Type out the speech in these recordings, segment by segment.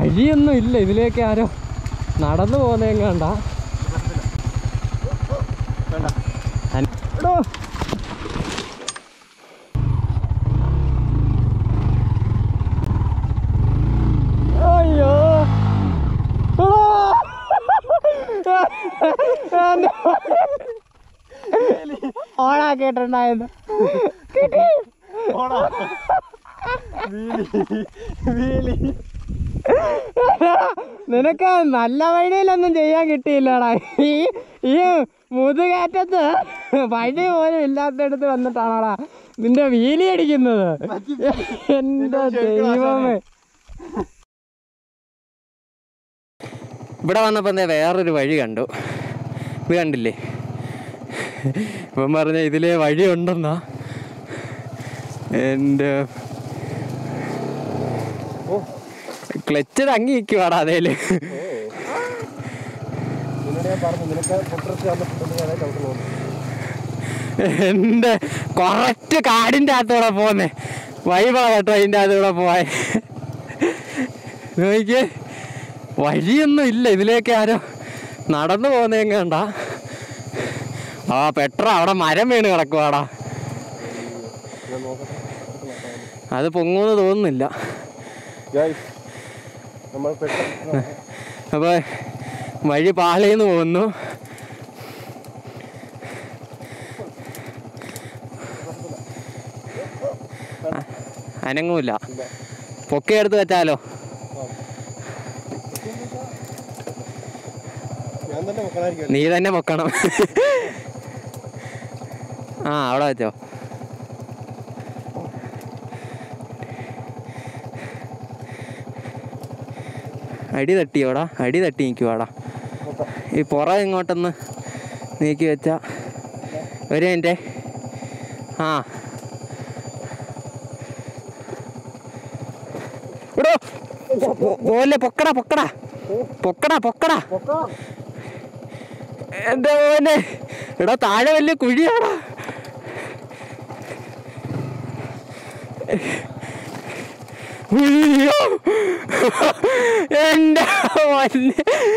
വഴിയൊന്നും ഇല്ല ഇതിലേക്ക് ആരോ നടന്നു പോകുന്നതും കണ്ട എടോ അയ്യോ ഓണാക്കിയിട്ടുണ്ടായിരുന്നു കിട്ടി നിനക്ക് നല്ല വഴിയിലൊന്നും ചെയ്യാൻ കിട്ടിയില്ലടാ ഈ ഈ മുതുകയറ്റത്ത് വഴി പോലും ഇല്ലാത്തടത്ത് വന്നിട്ടാണോടാ നിന്റെ വീലി അടിക്കുന്നത് എന്റെ ദൈവമേ ഇവിടെ വന്നപ്പോ എന്താ വേറൊരു വഴി കണ്ടു ഇത് കണ്ടില്ലേ ഇപ്പം പറഞ്ഞ ഇതിലെ വഴി ഉണ്ടെന്നാ എൻ്റെ ക്ലച്ച് തങ്ങി നിൽക്കുവാടാ അതേല് എന്റെ കൊറച്ച് കാടിന്റെ അകത്തൂടെ പോന്നെ വൈബാ കേട്ടോ അതിന്റെ അകത്തൂടെ പോവാൻ നോക്കിയേ വഴിയൊന്നും ഇല്ല ഇതിലേക്ക് ആരോ നടന്നു പോകുന്നതും കണ്ട ആ പെട്ര അവിടെ മരം വീണ് കിടക്കുവാടാ അത് പൊങ്ങൂന്ന് തോന്നുന്നില്ല നമ്മൾ പെട്ടെന്ന് അപ്പൊ വഴി പാളയിന്ന് പോകുന്നു അ- അനങ്ങൂല പൊക്കി എടുത്ത് വെച്ചാലോ ഞാൻ തന്നെ മക്കളായിരിക്കും നീ തന്നെ പൊക്കണം ആ അവിടെ വെച്ചോ അടി തട്ടിയോടാ അടി തട്ടി നിൽക്കുവാടാ ഈ പുറ ഇങ്ങോട്ടൊന്ന് നീക്കി വെച്ച ഒരു മിനിറ്റ് ആ ഇടോ പോലെ പൊക്കടാ പൊക്കടാ പൊക്കടാ പൊക്കടാ എന്റെ മോനെ എടാ താഴെ വലിയ കുഴിയാടാ ഉയ്യോ. എന്റെ മോനെ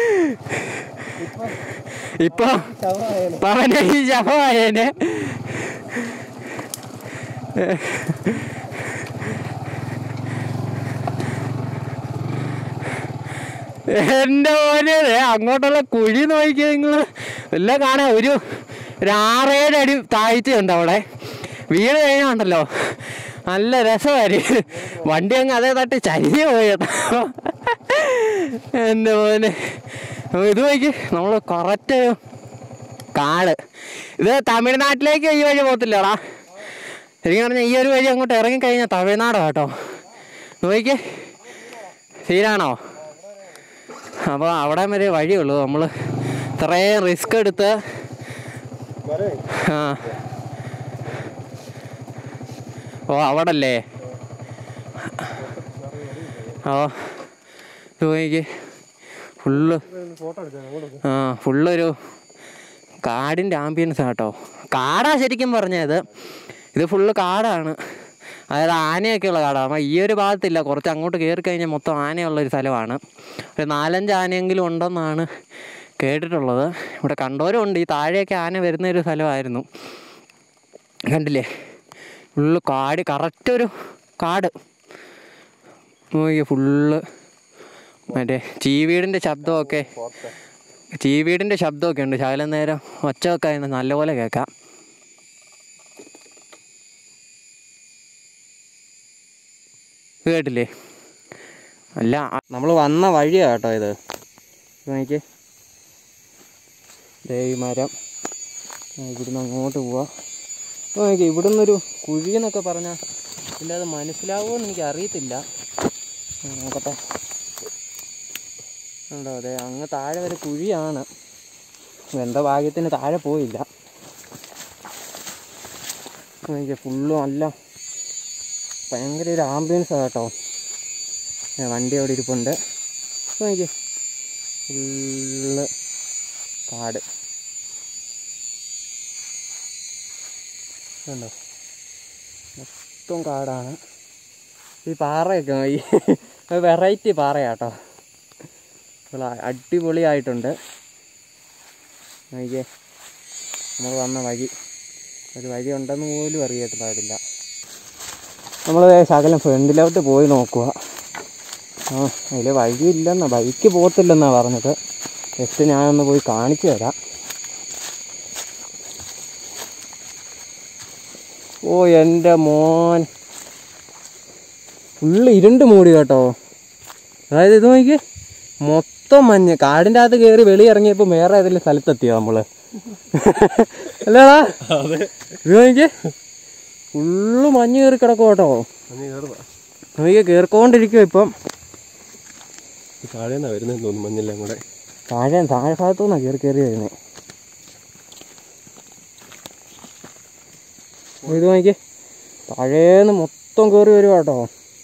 ഇപ്പൊ പവനെ ഈ ശവമായേനെ എന്റെ മോനെ ദേ അങ്ങോട്ടുള്ള കുഴി നോക്കിയ നിങ്ങള് എല്ലാം കാണാൻ ഒരു ഒരു ആറേഴ് അടി താഴ്ചയുണ്ട് അവിടെ വീട് കഴിഞ്ഞുണ്ടല്ലോ നല്ല രസമായിരിക്കും വണ്ടി അങ്ങ് അതേ തട്ടി ചരിഞ്ഞു പോയി കേട്ടോ എന്റെ മോനെ അപ്പൊ ഇത് നോക്കി നമ്മൾ കറക്റ്റ് കാട് ഇത് തമിഴ്നാട്ടിലേക്ക് ഈ വഴി പോകത്തില്ലടാ ശരിക്കും പറഞ്ഞാൽ ഈ ഒരു വഴി അങ്ങോട്ട് ഇറങ്ങിക്കഴിഞ്ഞാൽ തമിഴ്നാടാ കേട്ടോ നോക്കിക്കേ ശരിയാണോ അപ്പോൾ അവിടെ വരെ വഴിയുള്ളൂ നമ്മൾ ഇത്രയും റിസ്ക് എടുത്ത് ആ ഓ അവിടല്ലേ ഓ ഇത് നോക്കിക്കേ ഫുള്ള് ഫോട്ടോ എടുത്തേ അങ്ങോട്ട് ആ ഫുള്ളൊരു കാടിൻ്റെ ആംബിയൻസ് കേട്ടോ കാടാ ശരിക്കും പറഞ്ഞത് ഇത് ഫുള്ള് കാടാണ് അതായത് ആനയൊക്കെയുള്ള കാടാണ് അപ്പം ഈ ഒരു ഭാഗത്തില്ല കുറച്ച് അങ്ങോട്ട് കയറി കഴിഞ്ഞാൽ മൊത്തം ആനയുള്ള ഒരു സ്ഥലമാണ് ഒരു നാലഞ്ച് ആനയെങ്കിലും ഉണ്ടെന്നാണ് കേട്ടിട്ടുള്ളത് ഇവിടെ കണ്ടവരും ഉണ്ട് ഈ താഴെയൊക്കെ ആന വരുന്ന ഒരു സ്ഥലമായിരുന്നു കണ്ടില്ലേ ഫുള്ള് കാട് കറക്റ്റ് ഒരു കാട് നോക്കിയേ ഫുള്ള് മറ്റേ ചീവീടിൻ്റെ ശബ്ദമൊക്കെ ചീവീടിൻ്റെ ശബ്ദമൊക്കെ ഉണ്ട് ശകലം നേരം ഒച്ചയൊക്കെ ആയിരുന്നു നല്ലപോലെ കേൾക്കാം ഇത് കേട്ടില്ലേ അല്ല നമ്മൾ വന്ന വഴിയാ കേട്ടോ ഇത് ഇത് നോക്കിയേ ദേ ഈ മരം ആ, ഇവിടുന്ന് അങ്ങോട്ട് പോവാ ഇത് നോക്കിയേ ഇവിടുന്ന് ഒരു കുഴി എന്നൊക്കെ പറഞ്ഞാൽ ഇതിൻ്റെ അത് മനസ്സിലാവുമോ എന്ന് എനിക്ക് അറിയത്തില്ല ആ, നോക്കട്ടെ ഉണ്ടോ അതെ അങ്ങ് താഴെ വരെ കുഴിയാണ് എന്തോ ഭാഗ്യത്തിന് താഴെ പോയില്ല എനിക്ക് ഫുള്ള് നല്ല ഭയങ്കര ഒരു ആംബുലൻസ് കേട്ടോ ഏ, വണ്ടി അവിടെ ഇരിപ്പുണ്ട് എനിക്ക് ഫുള്ള് കാട് കണ്ടോ മൊത്തം കാടാണ് ഈ പാറയൊക്കെ ഈ വെറൈറ്റി പാറയാട്ടോ നല്ല അടിപൊളിയായിട്ടുണ്ട് നോക്കിയേ നമ്മൾ വന്ന വഴി ഒരു വഴി ഉണ്ടെന്ന് പോലും അറിയാത്ത പാടില്ല നമ്മൾ ശകലം ഫ്രണ്ടിലോട്ട് പോയി നോക്കുക ആ അതിൽ വഴിയില്ലെന്നാ ബൈക്ക് പോകത്തില്ലെന്നാണ് പറഞ്ഞത് ജസ്റ്റ് ഞാനൊന്ന് പോയി കാണിച്ചു തരാം ഓ എൻ്റെ മോൻ ഫുള്ള് ഇരുണ്ട് മൂടി കേട്ടോ അതായത് ഇത് നോക്കി മൊത്തം മഞ്ഞ് കാടിൻ്റെ അകത്ത് കയറി വെളി ഇറങ്ങിയപ്പോൾ വേറെ ഏതെങ്കിലും സ്ഥലത്തെത്തിയോ നമ്മള് അല്ലേടാ ഇത് നോക്കി ഫുള്ള് മഞ്ഞ് കയറി കിടക്കും കേട്ടോ മഞ്ഞ് കയറുക നോക്കി കയറിക്കൊണ്ടിരിക്കും ഇപ്പം താഴേന്നാ വരുന്നതെന്ന് തോന്നുന്നു മഞ്ഞെല്ലാം കൂടെ താഴെ താഴെ ഭാഗത്തു നിന്നാണ് കയറി കയറി വരുന്നത് ഇത് നോക്കി താഴേന്ന് മൊത്തം കയറി വരും കേട്ടോ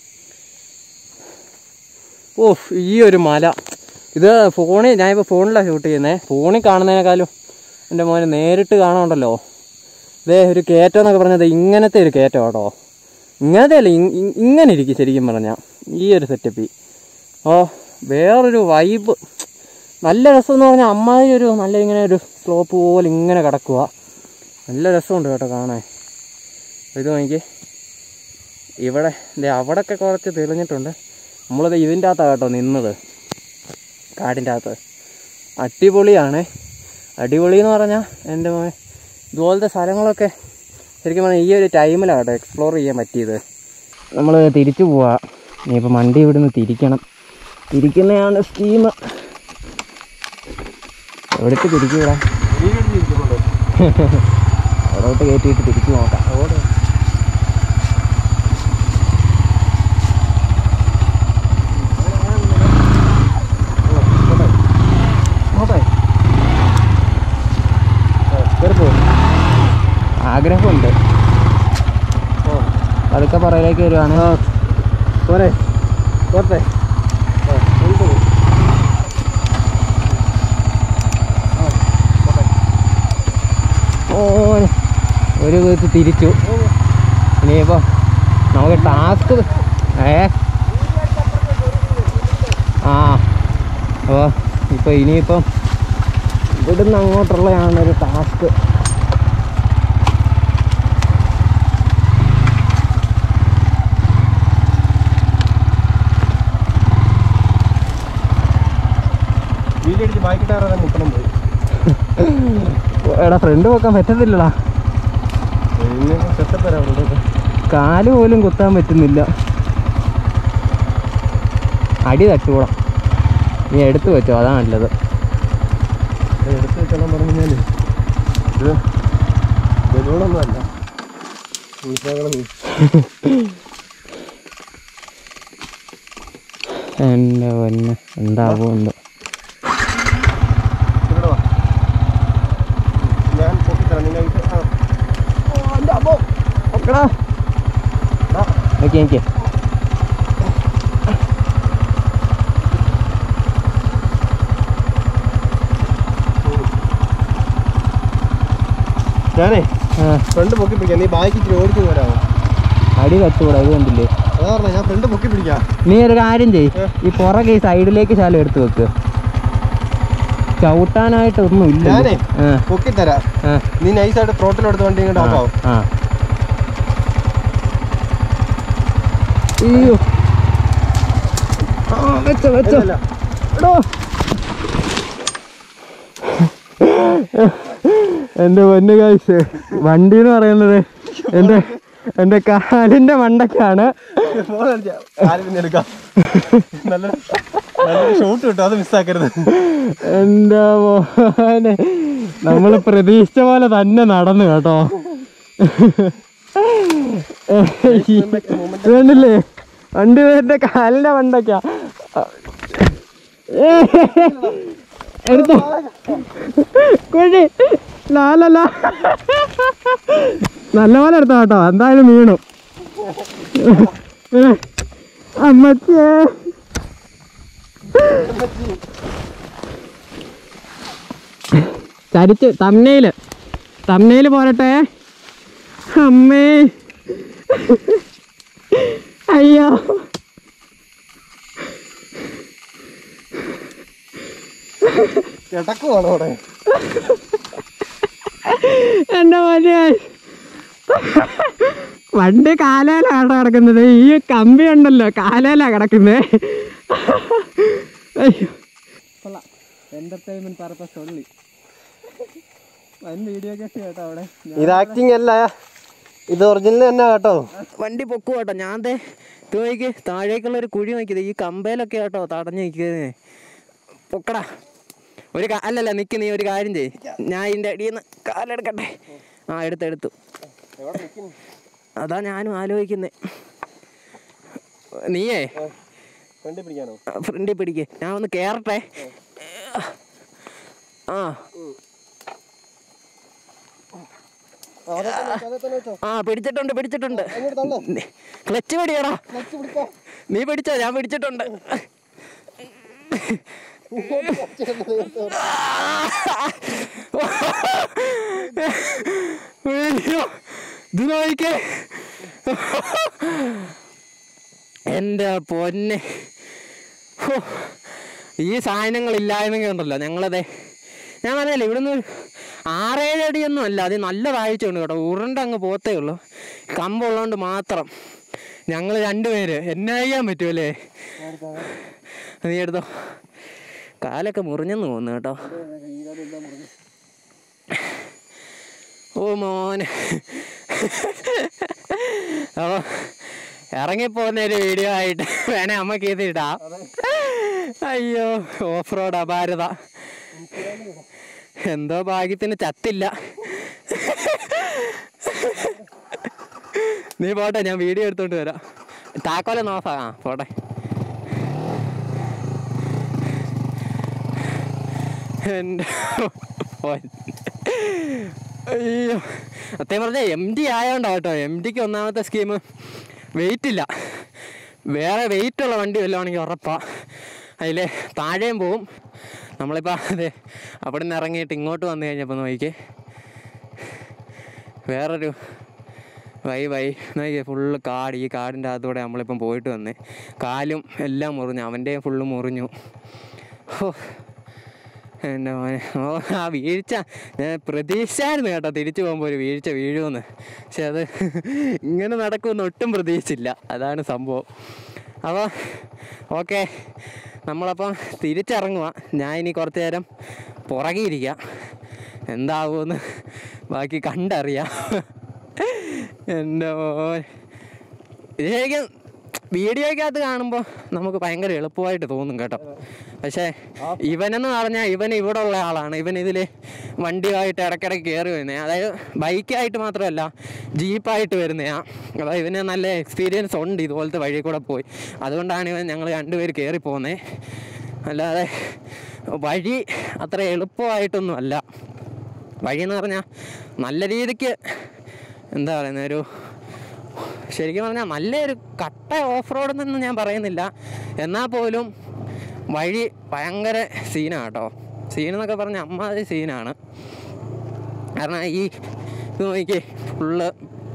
ഓ ഈ ഒരു മല ഇത് ഫോണിൽ ഞാനിപ്പോൾ ഫോണിലാണ് ഷൂട്ട് ചെയ്യുന്നത് ഫോണിൽ കാണുന്നതിനേക്കാളും എൻ്റെ മോനെ നേരിട്ട് കാണാനുണ്ടല്ലോ ഇതേ ഒരു കയറ്റം എന്നൊക്കെ പറഞ്ഞത് ഇങ്ങനത്തെ ഒരു കയറ്റം കേട്ടോ ഇങ്ങനത്തെ അല്ല ഇ- ഇ- ഇങ്ങനെ ഇരിക്കും ശരിക്കും പറഞ്ഞാൽ ഈ ഒരു സെറ്റപ്പ് ഓ വേറൊരു വൈബ് നല്ല രസം എന്ന് പറഞ്ഞാൽ അമ്മായി ഒരു നല്ല ഇങ്ങനെ ഒരു സ്ലോപ്പ് പോലെ ഇങ്ങനെ കിടക്കുക നല്ല രസമുണ്ട് കേട്ടോ കാണാൻ ഇത് നോക്കി ഇവിടെ ദേ അവിടെയൊക്കെ കുറച്ച് തെളിഞ്ഞിട്ടുണ്ട് നമ്മളിത് ഇതിൻ്റെ അകത്താണ് കേട്ടോ നിന്നത് കാടിൻ്റെ അകത്ത് അടിപൊളിയാണ് അടിപൊളി എന്ന് പറഞ്ഞാൽ എൻ്റെ മോൻ ഇതുപോലത്തെ സ്ഥലങ്ങളൊക്കെ ശരിക്കും പറഞ്ഞാൽ ഈ ഒരു ടൈമിലാണ് കേട്ടോ എക്സ്പ്ലോർ ചെയ്യാൻ പറ്റിയത് നമ്മൾ തിരിച്ചു പോവാ ഇനിയിപ്പോൾ വണ്ടി ഇവിടുന്ന് തിരിക്കണം തിരിക്കുന്നതാണ് സ്കീം എവിടേക്ക് തിരിച്ചു വിടാം അവിടോട്ട് കയറ്റിയിട്ട് തിരിച്ചു നോക്കാം ആഗ്രഹമുണ്ട് അതൊക്കെ പുറകിലേക്ക് വരുവാണ് പോരെ പോട്ടെ ഓ ഒരു വിധത്തിൽ തിരിച്ചു ഇനിയിപ്പോൾ നമുക്ക് ടാസ്ക് ഏ ആ അപ്പോൾ ഇപ്പോൾ ഇനിയിപ്പം ഇവിടുന്ന് അങ്ങോട്ടുള്ളതാണ് ഒരു ടാസ്ക് വീഡിയോ അടിച്ച് ബാക്കി ടയറാതെ മുക്കണം പോയി എടാ ഫ്രണ്ട് വെക്കാൻ പറ്റത്തില്ലടാ പിന്നെ സെറ്റപ്പ് തരാം അവിടെ കാല് പോലും കുത്താൻ പറ്റുന്നില്ല അടി തട്ടുകൂടാ നീ എടുത്തു വെച്ചോ അതാ നല്ലത് എടുത്ത് വെച്ചോളാൻ പറഞ്ഞു കഴിഞ്ഞാല് ഇത് ബലൂണൊന്നും അല്ല മനസ്സിലാക്കണം നീ എൻ്റെ പൊന്നെ എന്താവോ എന്തോ ഇവിടെ വാ ഞാൻ പൊക്കിത്തരാം നിങ്ങൾ ഇത് ആ നോക്കടാ നോക്കി എനിക്ക് ഞാനേ ആ ഫ്രണ്ട് പൊക്കി പിടിക്കാം നീ ബാക്കി ഇച്ചിരി ഓടിച്ചു വരാമോ അടി തട്ടുകൂടാ ഇത് കണ്ടില്ലേ അതാ പറഞ്ഞ ഞാൻ ഫ്രണ്ട് പൊക്കി പിടിക്കാം നീ ഒരു കാര്യം ചെയ് ഈ പുറകെ ഈ സൈഡിലേക്ക് ശാലം എടുത്ത് വെക്ക് ചവിട്ടാനായിട്ടൊന്നും ഇല്ല ഞാനേ ആ പൊക്കി തരാം ആ നീ നൈസായിട്ട് ത്രോട്ടിൽ എടുത്ത് വണ്ടി ഇങ്ങോട്ട് ഓഫ് ആവും ആ അയ്യോ ആ വെച്ചോ വെച്ചോ ഇല്ലല്ല. എടോ എൻ്റെ പൊന്നു കാഴ്ച വണ്ടി എന്ന് പറയുന്നത് എൻ്റെ എൻ്റെ കാലിൻ്റെ മണ്ടയ്ക്കാണ് ഫോൺ അടിച്ചാ കാല് പിന്നെ എടുക്കാം നല്ല നല്ലൊരു ഷോട്ട് കിട്ടും അത് മിസ്സാക്കരുത് എൻ്റെ മോനെ നമ്മൾ പ്രതീക്ഷിച്ച പോലെ തന്നെ നടന്നു കേട്ടോ വേണ്ടില്ലേ വണ്ടി എൻ്റെ കാലിൻ്റെ മണ്ടയ്ക്കാ എടുത്തോ കുഴി ലാലല്ല നല്ലപോലെ എടുത്തോ കേട്ടോ എന്തായാലും വീണു അമ്മച്ചേ ചരിച്ച് തമ്മനയില് തമ്മനയില് പോരട്ടെ അമ്മേ അയ്യോ കിടക്കുവാണ് അവിടെ എന്റെ മോനെ വണ്ടി കാലേലാണ് കിടക്കുന്നത് ഈ കമ്പി ഉണ്ടല്ലോ കാലേലാ കിടക്കുന്നത് അയ്യോ എന്റർടൈൻമെന്റ് പർപ്പസ് ഉള്ളി വൻ വീഡിയോ കേട്ട് കേട്ടോ അവിടെ ഇത് ആക്ടിങ് അല്ല ഇത് ഒറിജിനൽ തന്നെ കേട്ടോ വണ്ടി പൊക്കു കേട്ടോ ഞാൻ ദേ ഇത് നോക്കി താഴേക്കുള്ള ഒരു കുഴി നോക്കിയത് ഈ കമ്പയിലൊക്കെ കേട്ടോ തടഞ്ഞു നിൽക്കുന്നത് പൊക്കടാ ഒരു കാ- അല്ലല്ല നിക്ക് നീ ഒരു കാര്യം ചെയ്യ് ഞാൻ ഇതിൻ്റെ അടിയിൽ നിന്ന് കാലെടുക്കട്ടെ ആ എടുത്തു എടുത്തു എവിടെ നിൽക്കുന്നു അതാ ഞാനും ആലോചിക്കുന്നേ നീയേ ഫ്രണ്ടിൽ പിടിക്കാനോ ഫ്രണ്ടിൽ പിടിക്ക് ഞാൻ ഒന്ന് കേറട്ടെ ആ അതെ തന്നെ വെച്ചോ, അതെ തന്നെ വെച്ചോ ആ പിടിച്ചിട്ടുണ്ട് പിടിച്ചിട്ടുണ്ട് അങ്ങോട്ട് തള്ളോ ക്ലച്ച് പിടിയടാ ക്ലച്ച് പിടിക്കോ നീ പിടിച്ചോ ഞാൻ പിടിച്ചിട്ടുണ്ട് അയ്യോ, ഇത് നോക്കിക്കേ എൻ്റെ പൊന്നെ ഹോ, ഈ സാധനങ്ങൾ ഇല്ലായ്മ ഉണ്ടല്ലോ ഞങ്ങളതെ ഞാൻ പറഞ്ഞല്ലേ ഇവിടുന്ന് ഒരു ആറേഴ് അടിയൊന്നും അല്ല അത് നല്ല താഴ്ചയുണ്ട് കേട്ടോ ഉരുണ്ട അങ്ങ് പോത്തേ ഉള്ളൂ കമ്പുള്ളതുകൊണ്ട് മാത്രം ഞങ്ങൾ രണ്ടുപേര് എന്നെ ചെയ്യാൻ പറ്റുമല്ലേ നീ എടുത്തോ കാലൊക്കെ മുറിഞ്ഞെന്ന് തോന്നുന്നു കേട്ടോ ഓ മോനെ അപ്പോൾ ഇറങ്ങിപ്പോകുന്ന ഒരു വീഡിയോ ആയിട്ട് വേണേ അമ്മക്ക് ഇത് ഇടാം അയ്യോ ഓഫ് റോഡ് അപാരത എന്തോ ഭാഗ്യത്തിന് ചത്തില്ല നീ പോട്ടെ ഞാൻ വീഡിയോ എടുത്തോണ്ട് വരാം താക്കോലെ നോക്കാം ആ പോട്ടെ എൻ്റെ പൊന്നെ. അയ്യോ സത്യം പറഞ്ഞാൽ എം ഡി ആയോണ്ടാ കേട്ടോ എം ഡിക്ക് ഒന്നാമത്തെ സ്കീം വെയിറ്റ് ഇല്ല വേറെ വെയിറ്റ് ഉള്ള വണ്ടി വല്ലതാണെങ്കിൽ ഉറപ്പാ അതിൽ താഴെയും പോവും നമ്മളിപ്പോൾ അതെ അവിടെ നിന്ന് ഇറങ്ങിയിട്ട് ഇങ്ങോട്ട് വന്നു കഴിഞ്ഞപ്പോൾ നോക്കിക്കേ വേറൊരു വൈ വൈ നോക്കിയേ ഫുള്ള് കാട് ഈ കാടിൻ്റെ അകത്തൂടെ നമ്മളിപ്പം പോയിട്ട് വന്നേ കാലും എല്ലാം മുറിഞ്ഞു അവൻ്റെ ഫുള്ള് മുറിഞ്ഞു ഹോ എൻ്റെ മോനെ ഓ ആ വീഴ്ച ഞാൻ പ്രതീക്ഷിച്ചായിരുന്നു കേട്ടോ തിരിച്ചു പോകുമ്പോൾ ഒരു വീഴ്ച വീഴുമെന്ന് പക്ഷെ അത് ഇങ്ങനെ നടക്കുമെന്ന് ഒട്ടും പ്രതീക്ഷിച്ചില്ല അതാണ് സംഭവം അപ്പോൾ ഓക്കെ നമ്മളപ്പം തിരിച്ചിറങ്ങുക ഞാൻ ഇനി കുറച്ച് നേരം പുറകിരിക്കാം എന്താകുമെന്ന് ബാക്കി കണ്ടറിയാം എൻ്റെ മോൻ ഇത് ശരിക്കും വീഡിയോയ്ക്കകത്ത് കാണുമ്പോൾ നമുക്ക് ഭയങ്കര എളുപ്പമായിട്ട് തോന്നും കേട്ടോ പക്ഷേ ഇവനെന്ന് പറഞ്ഞാൽ ഇവൻ ഇവിടെ ഉള്ള ആളാണ് ഇവൻ ഇതിൽ വണ്ടിയുമായിട്ട് ഇടയ്ക്കിടയ്ക്ക് കയറി വരുന്നത് അതായത് ബൈക്കായിട്ട് മാത്രമല്ല ജീപ്പായിട്ട് വരുന്നതാ അതായത് ഇവന് നല്ല എക്സ്പീരിയൻസ് ഉണ്ട് ഇതുപോലത്തെ വഴി കൂടെ പോയി അതുകൊണ്ടാണ് ഇവൻ ഞങ്ങൾ രണ്ടുപേര് കയറി പോകുന്നത് അല്ലാതെ വഴി അത്ര എളുപ്പമായിട്ടൊന്നും അല്ല വഴി എന്ന് പറഞ്ഞാൽ നല്ല രീതിക്ക് എന്താ പറയുന്നത് ഒരു ശരിക്കും പറഞ്ഞാൽ നല്ലൊരു കട്ട ഓഫ് റോഡ് എന്നൊന്നും ഞാൻ പറയുന്നില്ല എന്നാൽ പോലും വഴി ഭയങ്കര സീനാണ് കേട്ടോ സീൻ എന്നൊക്കെ പറഞ്ഞാൽ അമ്മാതിരി സീനാണ് കാരണം ഈ ഇത് നോക്കിക്കേ ഫുള്ള്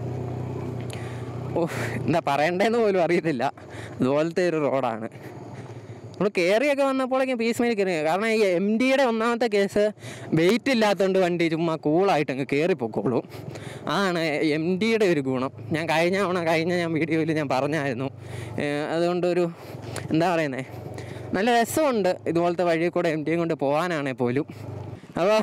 ഓ എന്താ പറയണ്ടേന്ന് പോലും അറിയത്തില്ല അതുപോലത്തെ ഒരു റോഡാണ് നമ്മൾ കയറിയൊക്കെ വന്നപ്പോഴേക്കും പീസ് മേൽ കയറി കാരണം ഈ എം ഡിയുടെ ഒന്നാമത്തെ കേസ് വെയിറ്റ് ഇല്ലാത്തതുകൊണ്ട് വണ്ടി ചുമ്മാ കൂളായിട്ട് അങ്ങ് കയറി പൊക്കോളൂ അതാണ് എം ഡിയുടെ ഒരു ഗുണം ഞാൻ കഴിഞ്ഞ തവണ കഴിഞ്ഞ ഞാൻ വീഡിയോയിൽ ഞാൻ പറഞ്ഞായിരുന്നു ഏഹ് അതുകൊണ്ടൊരു എന്താ പറയുന്നത് നല്ല രസമുണ്ട് ഇതുപോലത്തെ വഴി കൂടെ എം ഡിയും കൊണ്ട് പോകാനാണെങ്കിൽ പോലും അപ്പോൾ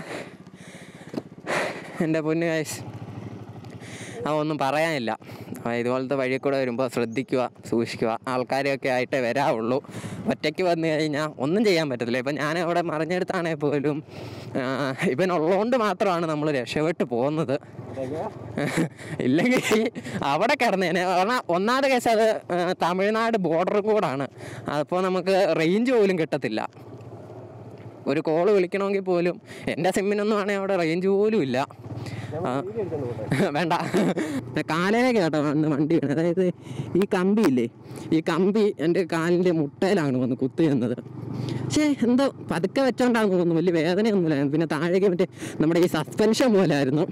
എൻ്റെ പൊന്നു കാശ് അതൊന്നും പറയാനില്ല അപ്പോൾ ഇതുപോലത്തെ വഴി കൂടെ വരുമ്പോൾ ശ്രദ്ധിക്കുക സൂക്ഷിക്കുക ആൾക്കാരെയൊക്കെ ആയിട്ടേ വരാവുള്ളൂ ഒറ്റയ്ക്ക് വന്നു കഴിഞ്ഞാൽ ഒന്നും ചെയ്യാൻ പറ്റത്തില്ല ഇപ്പം ഞാൻ അവിടെ മറിഞ്ഞെടുത്താണെങ്കിൽ പോലും ആ, ഇവനുള്ളതുകൊണ്ട് മാത്രമാണ് നമ്മൾ രക്ഷപ്പെട്ട് പോകുന്നത് ഇല്ലെങ്കിൽ അവിടെ കിടന്നേനെ കാരണം ഒന്നാമത്തെ കേസ് അത് ആ, തമിഴ്നാട് ബോർഡറും കൂടാണ് അപ്പോൾ നമുക്ക് റേഞ്ച് പോലും കിട്ടത്തില്ല ഒരു കോള് വിളിക്കണമെങ്കിൽ പോലും എൻ്റെ സിമ്മിനൊന്നും ആണെങ്കിൽ അവിടെ റേഞ്ച് പോലും ഇല്ല ആ. വേണ്ട കാലിലേക്ക് കേട്ടോ വന്ന് വണ്ടി വീണത് അതായത് ഈ കമ്പി ഇല്ലേ ഈ കമ്പി എൻ്റെ കാലിൻ്റെ മുട്ടയിലാണ് വന്ന് കുത്തി ചെന്നത് പക്ഷേ എന്തോ പതുക്കെ വെച്ചോണ്ടാന്ന് തോന്നുന്നു വലിയ വേദനയൊന്നുമില്ലായിരുന്നു പിന്നെ താഴേക്ക് മറ്റേ നമ്മുടെ ഈ സസ്പെൻഷൻ പോലായിരുന്നു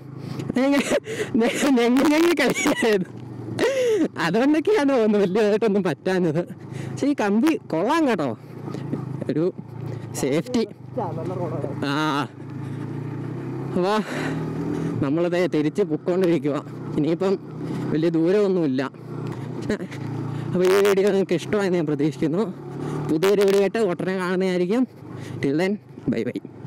ഞെങ്ങി കളിയായിരുന്നു അതുകൊണ്ടൊക്കെയാണ് തോന്നുന്നു വലിയതായിട്ടൊന്നും പറ്റാഞ്ഞത് പക്ഷേ ഈ കമ്പി കൊള്ളാം കേട്ടോ ഒരു സേഫ്റ്റി നല്ല റോഡാണ് ആ അപ്പോൾ നമ്മളത് തിരിച്ച് പൊക്കോണ്ടിരിക്കുക ഇനിയിപ്പം വലിയ ദൂരമൊന്നുമില്ല അപ്പോൾ ഈ വീഡിയോ നിങ്ങൾക്ക് ഇഷ്ടമായി ഞാൻ പ്രതീക്ഷിക്കുന്നു പുതിയൊരു വീഡിയോ ആയിട്ട് ഉടനെ കാണുന്നതായിരിക്കും ടിൽ ദെൻ ബൈ ബൈ